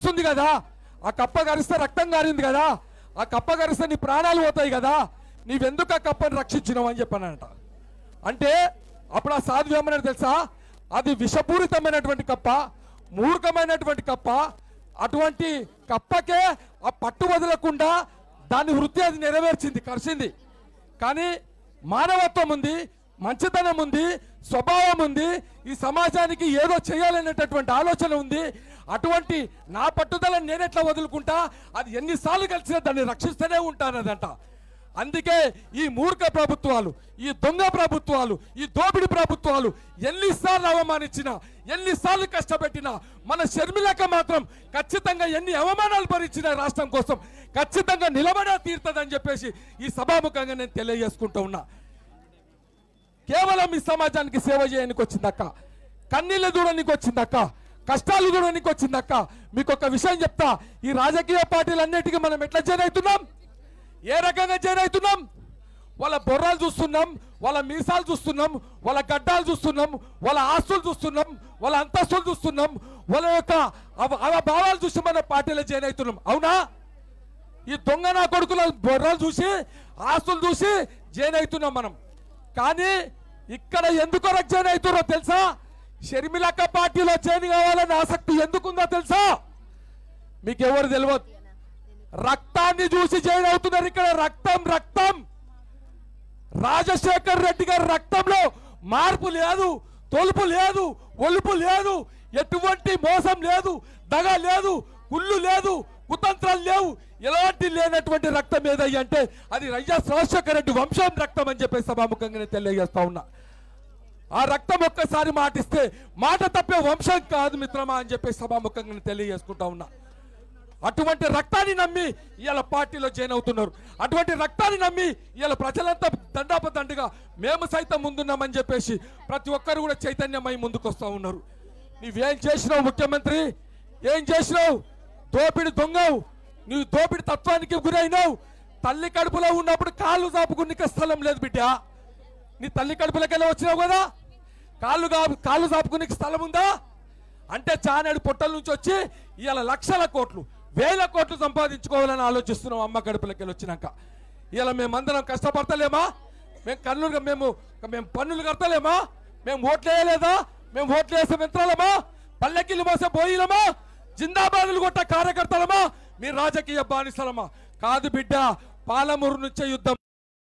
ఉంది కదా ఆ కప్ప గరిస్తే రక్తం గారింది కదా ఆ కప్ప గరిస్తే నీ ప్రాణాలు పోతాయి కదా నీవెందుకు ఆ కప్పని రక్షించినావు అని చెప్పానంట అంటే అప్పుడు ఆ సాధువు ఏమన్నాడు తెలుసా అది విషపూరితమైనటువంటి కప్ప మూర్ఖమైనటువంటి కప్ప అటువంటి కప్పకే ఆ పట్టు వదలకుండా దాని వృత్తి అది నెరవేర్చింది కరిచింది కానీ మానవత్వం ఉంది మంచితనం ఉంది స్వభావం ఉంది ఈ సమాజానికి ఏదో చేయాలనేటటువంటి ఆలోచన ఉంది అటువంటి నా పట్టుదలను నేనెట్లా వదులుకుంటా అది ఎన్నిసార్లు కలిసినా దాన్ని రక్షిస్తూనే ఉంటానదంట అందుకే ఈ మూర్ఖ ప్రభుత్వాలు ఈ దొంగ ప్రభుత్వాలు ఈ దోపిడి ప్రభుత్వాలు ఎన్నిసార్లు అవమానించినా ఎన్నిసార్లు కష్టపెట్టినా మన షర్మిలక మాత్రం ఖచ్చితంగా ఎన్ని అవమానాలు భరించిన రాష్ట్రం కోసం ఖచ్చితంగా నిలబడే తీరుతుందని చెప్పేసి ఈ సభాముఖంగా నేను తెలియజేసుకుంటూ ఉన్నా కేవలం ఈ సమాజానికి సేవ చేయడానికి వచ్చిందక్క కన్నీళ్ళు దూడడానికి వచ్చిందక్క కష్టాలు దూడడానికి వచ్చిందక్క మీకు ఒక విషయం చెప్తా ఈ రాజకీయ పార్టీలన్నిటికీ మనం ఎట్లా చేరవుతున్నాం ఏ రకంగా చేరవుతున్నాం వాళ్ళ బొర్రాలు చూస్తున్నాం వాళ్ళ మీసాలు చూస్తున్నాం వాళ్ళ గడ్డాలు చూస్తున్నాం వాళ్ళ ఆస్తులు చూస్తున్నాం వాళ్ళ అంతస్తులు చూస్తున్నాం వాళ్ళ యొక్క అవ- అవభావాలు చూసి మన పార్టీలో జాయిన్ అవుతున్నాం అవునా ఈ దొంగ నా కొడుకుల బొర్రలు చూసి ఆస్తులు చూసి జాయిన్ అవుతున్నాం మనం కానీ ఇక్కడ ఎందుకు జాయిన్ అవుతారో తెలుసా షర్మిలక్క పార్టీలో జాయిన్ కావాలని ఆసక్తి ఎందుకుందో తెలుసా మీకు ఎవరు తెలియదు రక్తాన్ని చూసి జాయిన్ అవుతున్నారు ఇక్కడ రక్తం రక్తం రాజశేఖర్ రెడ్డి గారి రక్తంలో మార్పు లేదు తొలుపు లేదు ఒలుపు లేదు ఎటువంటి మోసం లేదు దగ లేదు కుళ్ళు లేదు కుతంత్రాలు లేవు ఎలాంటి లేనటువంటి రక్తం ఏదయ్య అంటే అది వైఎస్ రాజశేఖర రెడ్డి వంశం రక్తం అని చెప్పేసి సభాముఖంగా నేను తెలియజేస్తా ఉన్నా ఆ రక్తం ఒక్కసారి మాటిస్తే మాట తప్పే వంశం కాదు మిత్రమా అని చెప్పేసి సభాముఖంగా నేను తెలియజేసుకుంటా ఉన్నా అటువంటి రక్తాన్ని నమ్మి ఇవాళ పార్టీలో జాయిన్ అవుతున్నారు అటువంటి రక్తాన్ని నమ్మి ఇవాళ ప్రజలంతా దండాపదండుగా మేము సైతం ముందున్నామని చెప్పేసి ప్రతి ఒక్కరు కూడా చైతన్యమై ముందుకు వస్తూ ఉన్నారు నీవేం చేసినావు ముఖ్యమంత్రి ఏం చేసినావు దోపిడి దొంగవు నువ్వు దోపిడి తత్వానికి గురైనావు తల్లి కడుపులో ఉన్నప్పుడు కాళ్ళు చాపుకునిక స్థలం లేదు బిడ్డ నీ తల్లి కడుపులకెళ్ళి వచ్చినావు కదా కాళ్ళు కా- కాళ్ళు చాపుకునే స్థలం ఉందా అంటే చానాడు పొట్టల నుంచి వచ్చి ఇవాళ లక్షల కోట్లు వేల కోట్లు సంపాదించుకోవాలని ఆలోచిస్తున్నాం అమ్మ కడుపులకెళ్ళి వచ్చినాక ఇవాళ మేమందరం కష్టపడతలేమా మేము కన్నులుగా మేము మేము పన్నులు కడతలేమా మేము ఓట్లు వేయలేదా మేము ఓట్లు వేసే మిత్రాలమా పల్లెకిల్లు మోసే పోయిలమా జిందాబాదులు కొట్ట కార్యకర్తలమా మీ రాజకీయ బానిసలమా కాదు బిడ్డ పాలమూరు నుంచే యుద్ధం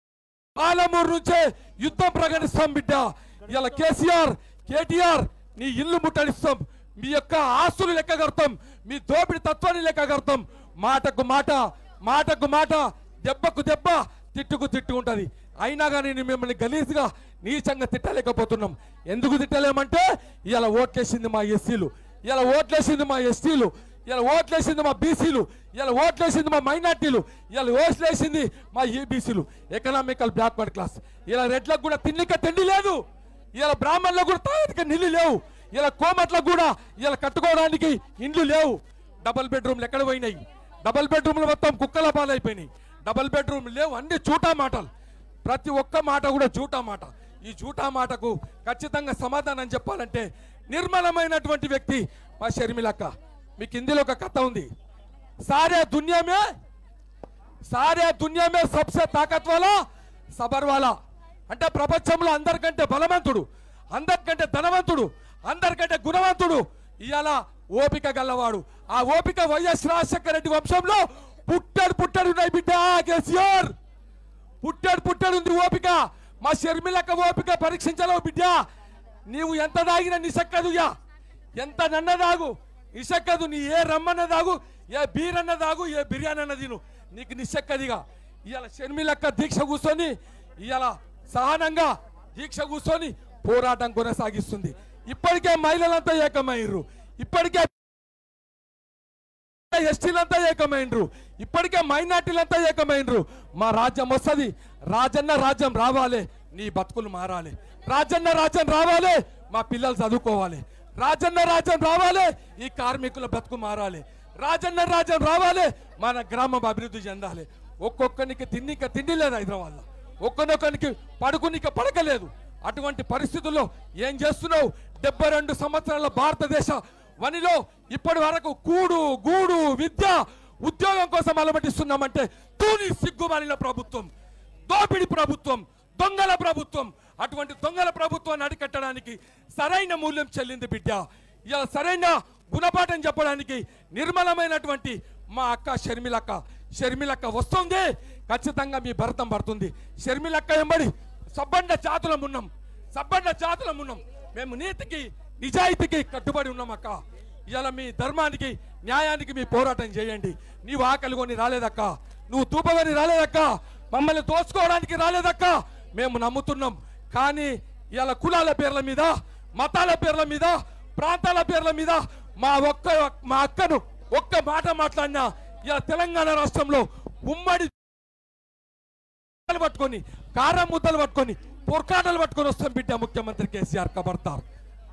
పాలమూరు నుంచే యుద్ధం ప్రకటిస్తాం బిడ్డ ఇలా కేసీఆర్ కేటీఆర్ నీ ఇల్లు ముట్టడిస్తాం మీ యొక్క ఆస్తులు లెక్క కడతాం మీ దోపిడి తత్వాన్ని లెక్క కడతాం మాటకు మాట మాటకు మాట దెబ్బకు దెబ్బ తిట్టుకు తిట్టు ఉంటది అయినా కానీ నేను మిమ్మల్ని గలీజ్గా నీచంగా తిట్టలేకపోతున్నాం ఎందుకు తిట్టలేమంటే ఇలా ఓట్లేసింది మా ఎస్సీలు ఇలా ఓట్లేసింది మా ఎస్టీలు ఇలా ఓట్లేసింది మా బీసీలు ఇలా ఓట్లేసింది మా మైనార్టీలు ఇలా ఓట్లేసింది మా ఈబీసీలు ఎకనామికల్ బ్యాక్వర్డ్ క్లాస్ ఇలా రెడ్లకు కూడా తిన్నిక తిండి లేదు ఇలా బ్రాహ్మణులకు కూడా తాగటిక నీళ్ళు లేవు ఇలా కోమట్లకు కూడా ఇలా కట్టుకోవడానికి ఇండ్లు లేవు డబుల్ బెడ్రూమ్లు ఎక్కడ పోయినాయి డబుల్ బెడ్రూమ్లు మొత్తం కుక్కల పాలైపోయినాయి డబుల్ బెడ్రూమ్ లేవు అన్ని చూటా మాటలు ప్రతి ఒక్క మాట కూడా జూటా మాట ఈ జూటా మాటకు ఖచ్చితంగా సమాధానం చెప్పాలంటే నిర్మలమైనటువంటి వ్యక్తి మా షర్మిలక్క మీకు హిందీలో ఒక కథ ఉంది సారే దునియా మే సారే దునియా మే సబ్సే తాకత్ వాలా సబర్ వాలా అంటే ప్రపంచంలో అందరికంటే బలవంతుడు అందరికంటే ధనవంతుడు అందరికంటే గుణవంతుడు ఇవాళ ఓపిక గల్లవాడు ఆ ఓపిక వైఎస్ రాజశేఖర రెడ్డి వంశంలో పుట్టాడు పుట్టాడు ఉన్నాయి బిడ్డ కేసీఆర్ పుట్టాడు పుట్టాడు ఉంది ఓపిక మా షర్మిలక్క ఓపిక పరీక్షించలేవు బిడ్డ నీవు ఎంత దాగినా నిసక్కదుయా ఎంత నన్న దాగు నిసక్కదు నీ ఏ రమ్మన్న దాగు ఏ బీరన్న దాగు ఏ బిర్యానీ అన్న తిను నీకు నిసక్కదిగా ఇవాళ షర్మిలక్క దీక్ష కూర్చొని ఇవాళ సహనంగా దీక్ష కూర్చొని పోరాటం కొనసాగిస్తుంది ఇప్పటికే మహిళలంతా ఏకమయ్యారు ఇప్పటికే ఎస్టీలంతా ఏకమైనరు ఇప్పటికే మైనార్టీలంతా ఏకమైనరు మా రాజ్యం వస్తుంది రాజన్న రాజ్యం రావాలి నీ బతుకులు మారాలి రాజన్న రాజ్యం రావాలి మా పిల్లలు చదువుకోవాలి రాజన్న రాజ్యం రావాలి ఈ కార్మికుల బతుకు మారాలి రాజన్న రాజ్యం రావాలి మన గ్రామం అభివృద్ధి చెందాలి ఒక్కొక్కరికి తిన్నిక తిండి లేదు హైదరాబాద్లో ఒక్కనొక్కనికి పడుకునిక పడకలేదు అటువంటి పరిస్థితుల్లో ఏం చేస్తున్నావు డెబ్బై రెండు సంవత్సరాల భారతదేశ వనిలో ఇప్పటి వరకు కూడు గూడు విద్య ఉద్యోగం కోసం అలమటిస్తున్నామంటే తూని సిగ్గుమాలిన ప్రభుత్వం దోపిడి ప్రభుత్వం దొంగల ప్రభుత్వం అటువంటి దొంగల ప్రభుత్వాన్ని అరికట్టడానికి సరైన మూల్యం చెల్లింది బిడ్డ ఇలా సరైన గుణపాఠం చెప్పడానికి నిర్మలమైనటువంటి మా అక్క షర్మిలక్క షర్మిలక్క వస్తుంది ఖచ్చితంగా మీ భరతం పడుతుంది షర్మిలక్క ఎంబడి సబ్బండ జాతులం ఉన్నాం సబ్బండ జాతులం ఉన్నాం మేము నీతికి నిజాయితీకి కట్టుబడి ఉన్నాం అక్క ఇలా మీ ధర్మానికి న్యాయానికి మీ పోరాటం చేయండి నీవు ఆకలి కొని రాలేదక్క నువ్వు తూపగని రాలేదక్క మమ్మల్ని దోచుకోవడానికి రాలేదక్క మేము నమ్ముతున్నాం కానీ ఇలా కులాల పేర్ల మీద మతాల పేర్ల మీద ప్రాంతాల పేర్ల మీద మా ఒక్క మా అక్కను ఒక్క మాట మాట్లాడినా ఇలా తెలంగాణ రాష్ట్రంలో ఉమ్మడి ముద్దలు పట్టుకొని కారం ముద్దలు పట్టుకొని పొర్కాటలు పట్టుకొని వస్తాం బిడ్డ ముఖ్యమంత్రి కేసీఆర్ కబర్తారు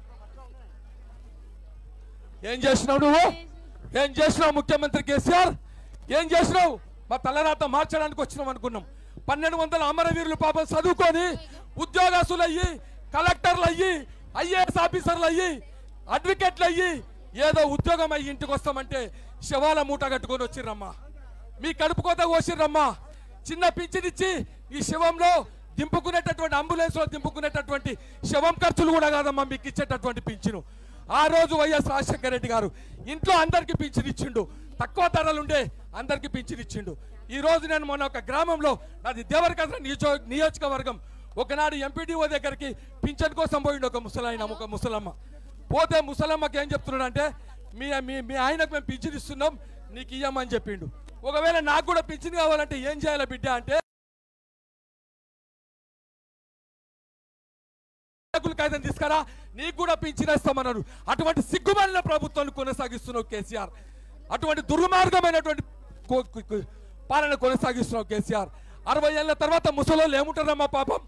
ఏం చేసినావు నువ్వు ఏం చేసినావు ముఖ్యమంత్రి కేసీఆర్ ఏం చేసినావు మా తలరాత మార్చడానికి వచ్చినాం అనుకున్నాం పన్నెండు వందల అమరవీరులు పాపం చదువుకొని ఉద్యోగస్తులు అయ్యి కలెక్టర్లు అయ్యి ఐఏఎస్ ఆఫీసర్లు అయ్యి అడ్వకేట్లు అయ్యి ఏదో ఉద్యోగం అయ్యి ఇంటికి వస్తామంటే శవాల మూట కట్టుకొని వచ్చిర్రమ్మా మీ కడుపు కోత కోసిర్రమ్మా చిన్న పింఛనిచ్చి ఈ శవంలో దింపుకునేటటువంటి అంబులెన్స్ లో దింపుకునేటటువంటి శవం ఖర్చులు కూడా కాదమ్మా మీకు ఇచ్చేటటువంటి పింఛను ఆ రోజు వైఎస్ రాజశేఖర రెడ్డి గారు ఇంట్లో అందరికి పింఛను ఇచ్చిండు తక్కువ ధరలుండే అందరికి పింఛను ఇచ్చిండు ఈ రోజు నేను మొన్న ఒక గ్రామంలో నాది దేవరకద్ర నియోజక నియోజకవర్గం ఒకనాడు ఎంపీడీఓ దగ్గరికి పింఛన్ కోసం పోయిండు ఒక ముసలాయన ఒక ముసలమ్మ పోతే ముసలమ్మకి ఏం చెప్తున్నాడు అంటే మీ మీ మీ ఆయనకు మేము పింఛన్ ఇస్తున్నాం నీకు ఇయ్యమని చెప్పిండు ఒకవేళ నాకు కూడా పింఛన్ కావాలంటే ఏం చేయాలి బిడ్డ అంటే బ్యాంకుల కాగితం తీసుకురా నీకు కూడా పింఛనేస్తామన్నారు అటువంటి సిగ్గుమాలిన ప్రభుత్వాన్ని కొనసాగిస్తున్నావు కేసీఆర్ అటువంటి దుర్మార్గమైనటువంటి కో- కో- కో- పాలన కొనసాగిస్తున్నావు కేసీఆర్ అరవై ఏళ్ళ తర్వాత ముసలోళ్ళు ఏముంటారమ్మా పాపం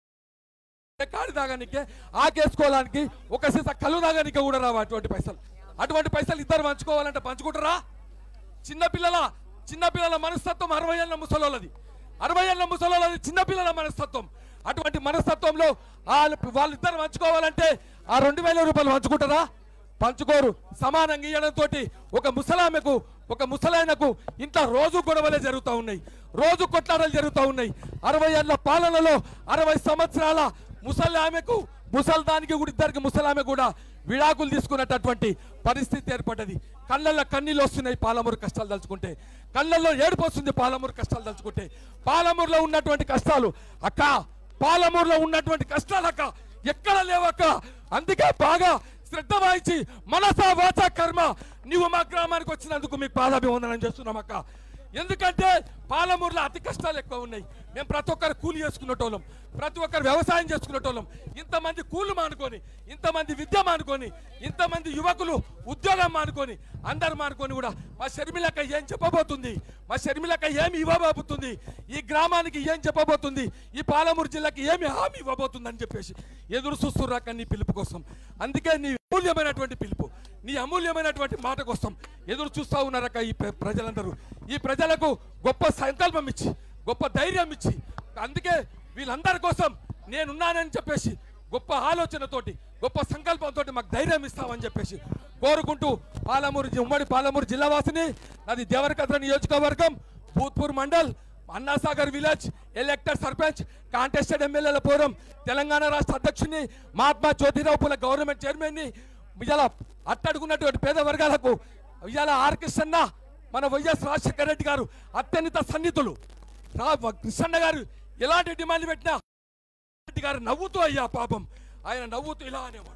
కాడి తాగానికి ఆకేసుకోవడానికి ఒక సీసా కళ్ళు తాగానికి కూడా రావు అటువంటి పైసలు అటువంటి పైసలు ఇద్దరు పంచుకోవాలంటే పంచుకుంటారా చిన్నపిల్లల చిన్నపిల్లల మనస్తత్వం అరవై ఏళ్ళ ముసలోళ్ళది అరవై ఏళ్ళ ముసలోళ్ళది చిన్నపిల్లల మనస్తత్వం అటువంటి మనస్తత్వంలో వాళ్ళు వాళ్ళిద్దరు పంచుకోవాలంటే ఆ రెండు వేల రూపాయలు పంచుకుంటారా పంచుకోరు సమానంగా ఇవ్వడంతో ఒక ముసలామెకు ఒక ముసలాయనకు ఇంట్లో రోజు గొడవలే జరుగుతూ ఉన్నాయి రోజు కొట్లాటలు జరుగుతూ ఉన్నాయి అరవై ఏళ్ళ పాలనలో అరవై సంవత్సరాల ముసలి ఆమెకు ముసల్దానికి కూడా ఇద్దరికి ముసలామె కూడా విడాకులు తీసుకున్నటువంటి పరిస్థితి ఏర్పడ్డది కళ్ళల్లో కన్నీళ్ళు వస్తున్నాయి పాలమూరు కష్టాలు తలుచుకుంటే కళ్ళల్లో ఏడుపు వస్తుంది పాలమూరు కష్టాలు తలుచుకుంటే పాలమూరులో ఉన్నటువంటి కష్టాలు అక్క పాలమూరులో ఉన్నటువంటి కష్టాలు అక్క ఎక్కడ లేవక్క అందుకే బాగా శ్రద్ధ వహించి మనసా వాచా కర్మ నీవు మా గ్రామానికి వచ్చినందుకు మీకు పాదాభివందనం చేస్తున్నాం అక్క ఎందుకంటే పాలమూరులో అతి కష్టాలు ఎక్కువ ఉన్నాయి మేము ప్రతి ఒక్కరు కూలి చేసుకునేటోళ్ళం ప్రతి ఒక్కరు వ్యవసాయం చేసుకునేటోళ్ళం ఇంతమంది కూలు మానుకొని ఇంతమంది విద్య మానుకొని ఇంతమంది యువకులు ఉద్యోగం మానుకొని అందరు మానుకొని కూడా మా షర్మిలక్క ఏం చెప్పబోతుంది మా షర్మిలక్క ఏమి ఇవ్వబోతుంది ఈ గ్రామానికి ఏం చెప్పబోతుంది ఈ పాలమూరు జిల్లాకి ఏమి హామీ ఇవ్వబోతుంది అని చెప్పేసి ఎదురు చూస్తుర్రాక నీ పిలుపు కోసం అందుకే నీ అమూల్యమైనటువంటి పిలుపు నీ అమూల్యమైనటువంటి మాట కోసం ఎదురు చూస్తా ఉన్నారక్క ఈ ప్ర- ప్రజలందరూ ఈ ప్రజలకు గొప్ప సంకల్పం ఇచ్చి గొప్ప ధైర్యం ఇచ్చి అందుకే వీళ్ళందరి కోసం నేనున్నానని చెప్పేసి గొప్ప ఆలోచనతోటి గొప్ప సంకల్పంతో మాకు ధైర్యం ఇస్తామని చెప్పేసి కోరుకుంటూ పాలమూరు జి- ఉమ్మడి పాలమూరు జిల్లా వాసిని నాది దేవరకద్ర నియోజకవర్గం Bhoothpur mandal Annasagar village elected sarpanch contested ఎమ్మెల్యేల పోరం తెలంగాణ రాష్ట్ర అధ్యక్షుని మహాత్మా జ్యోతిరావు పుల గవర్నమెంట్ చైర్మన్ని ఇవాళ అట్టడుగున్నటువంటి పేద వర్గాలకు ఇవాళ ఆర్ కృష్ణన్న మన వైఎస్ రాజశేఖర రెడ్డి గారు అత్యన్నిత సన్నిధులు రా కృష్ణన్న గారు ఎలాంటి డిమాండ్ పెట్టినా రెడ్డి గారు నవ్వుతూ అయ్యా పాపం ఆయన నవ్వుతూ ఇలా అనేవాడు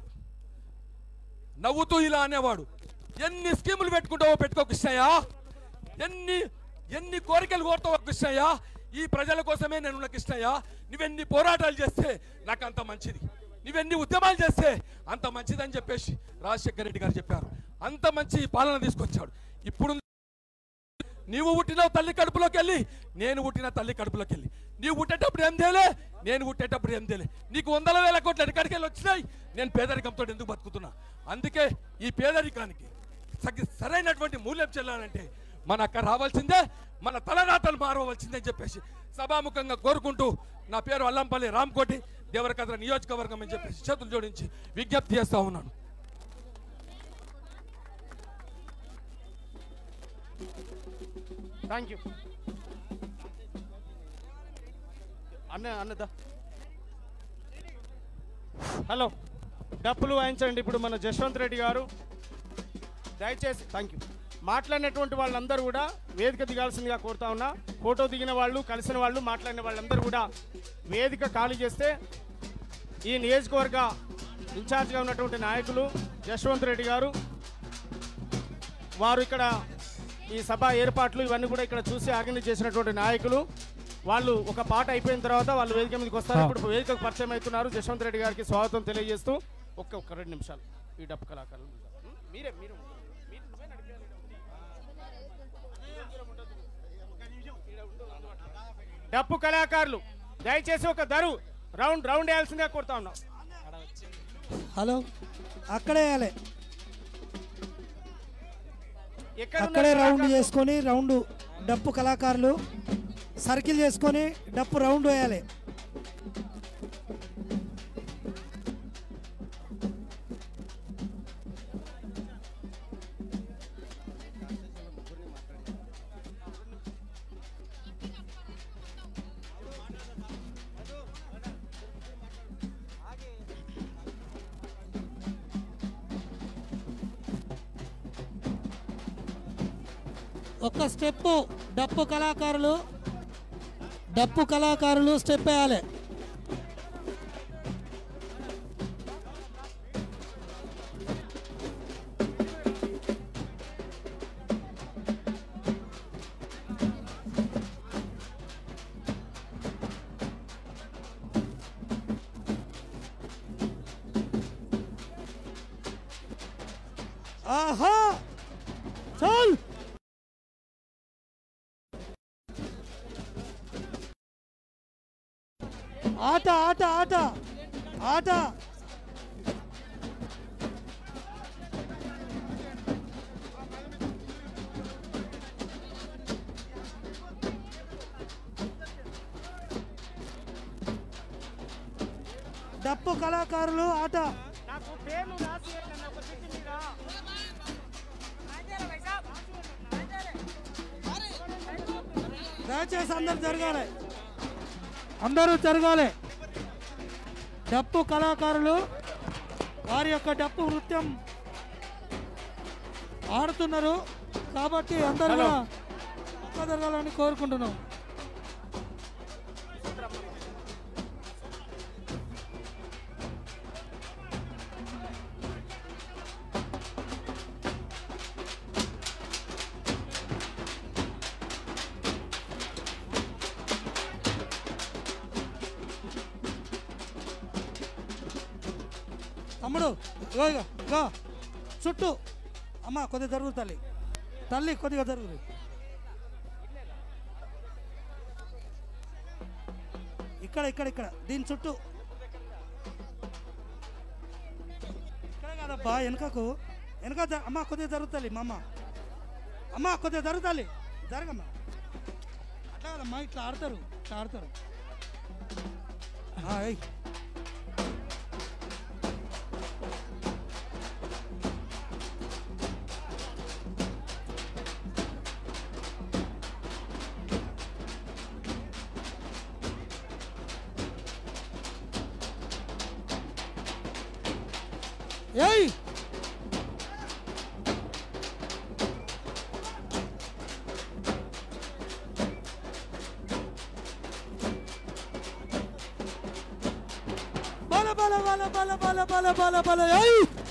నవ్వుతూ ఇలా అనేవాడు ఎన్ని స్కీములు పెట్టుకుంటావో పెట్టుకో కృష్ణయ్య ఎన్ని ఎన్ని కోరికలు కోరుతావో కృష్ణయ్య ఈ ప్రజల కోసమే నేను ఉన్న కృష్ణయ్య నువ్వెన్ని పోరాటాలు చేస్తే నాకు అంత మంచిది నువ్వెన్ని ఉద్యమాలు చేస్తే అంత మంచిదని చెప్పేసి రాజశేఖర రెడ్డి గారు చెప్పారు అంత మంచి పాలన తీసుకొచ్చాడు ఇప్పుడు నీవు పుట్టిన తల్లి కడుపులోకి వెళ్ళి నేను పుట్టిన తల్లి కడుపులోకి వెళ్ళి నీవు పుట్టేటప్పుడు ఏం తేలే నేను పుట్టేటప్పుడు ఏం తేలే నీకు వందల వేల కోట్లు ఎక్కడికి వెళ్ళి వచ్చినాయి నేను పేదరికంతో ఎందుకు బతుకుతున్నా అందుకే ఈ పేదరికానికి సగి- సరైనటువంటి మూల్యం చెల్లాలంటే మన అక్క రావాల్సిందే మన తలరాతలు మారవలసిందే అని చెప్పేసి సభాముఖంగా కోరుకుంటూ నా పేరు అల్లంపల్లి రామ్కోటి దేవరకద్ర నియోజకవర్గం అని చెప్పేసి చేతులు జోడించి విజ్ఞప్తి చేస్తా ఉన్నాను థ్యాంక్ యూ అన్న అన్నదా హలో డప్పులు వాయించండి ఇప్పుడు మన జశ్వంత్ రెడ్డి గారు దయచేసి థ్యాంక్ యూ మాట్లాడినటువంటి వాళ్ళందరూ కూడా వేదిక దిగాల్సిందిగా కోరుతా ఉన్నా ఫోటో దిగిన వాళ్ళు కలిసిన వాళ్ళు మాట్లాడిన వాళ్ళందరూ కూడా వేదిక ఖాళీ చేస్తే ఈ నియోజకవర్గ ఇన్ఛార్జ్గా ఉన్నటువంటి నాయకులు జశ్వంత్ రెడ్డి గారు వారు ఇక్కడ ఈ సభ ఏర్పాట్లు ఇవన్నీ కూడా ఇక్కడ చూసి ఆర్గనైజ్ చేసినటువంటి నాయకులు వాళ్ళు ఒక పాట అయిపోయిన తర్వాత వాళ్ళు వేదిక మీదకి వస్తారు ఇప్పుడు వేదికకు పరిచయం అవుతున్నారు జశ్వంత్ రెడ్డి గారికి స్వాగతం తెలియజేస్తూ ఒక్క ఒక్క రెండు నిమిషాలు ఈ డప్పు కళాకారులు మీరే మీరు మీరు నువ్వే నడిపేయాలి. డప్పు కళాకారులు దయచేసి ఒక దరు రౌండ్ రౌండ్ వేయాల్సిందిగా కోరుతా ఉన్నాం హలో అక్కడే వేయాలి ఎక్కడ అక్కడే ఉన్నారు రౌండ్ కళాకారులు? చేసుకొని రౌండ్ డప్పు కళాకారులు సర్కిల్ చేసుకొని డప్పు రౌండ్ వేయాలి ఒక స్టెప్ డప్పు కళాకారులు డప్పు కళాకారులు స్టెప్ వేయాలి ఆహా చల్ ఆట ఆట ఆట ఆట డప్పు కళాకారులు ఆట నాకు పేర్లు రాసి ఇవ్వండి ఒక చిట్టి మీద దయచేసి అందరు జరగాలి అందరూ జరగాలి డప్పు కళాకారులు వారి యొక్క డప్పు నృత్యం ఆడుతున్నారు కాబట్టి అందరూ హలో. కూడా పక్క జరగాలని కోరుకుంటున్నాం తమ్ముడు ఇగో ఇగో ఇగో చుట్టూ అమ్మ కొద్దిగా జరుగు తల్లి తల్లి కొద్దిగా జరుగు ఇక్కడ ఇక్కడ ఇక్కడ దీని చుట్టూ ఇక్కడ కాదబ్బా వెనకకు వెనక జ- అమ్మ కొద్దిగా జరుగుతాలి మా అమ్మ అమ్మ కొద్దిగా జరుగుతాలి జరగమ్మా అట్లా కాదమ్మా ఇట్లా ఆడతారు ఇట్లా ఆడతారు ఆ, ఏయ్ ఏయ్ బల బల బల బల బల బల బల బల ఏయ్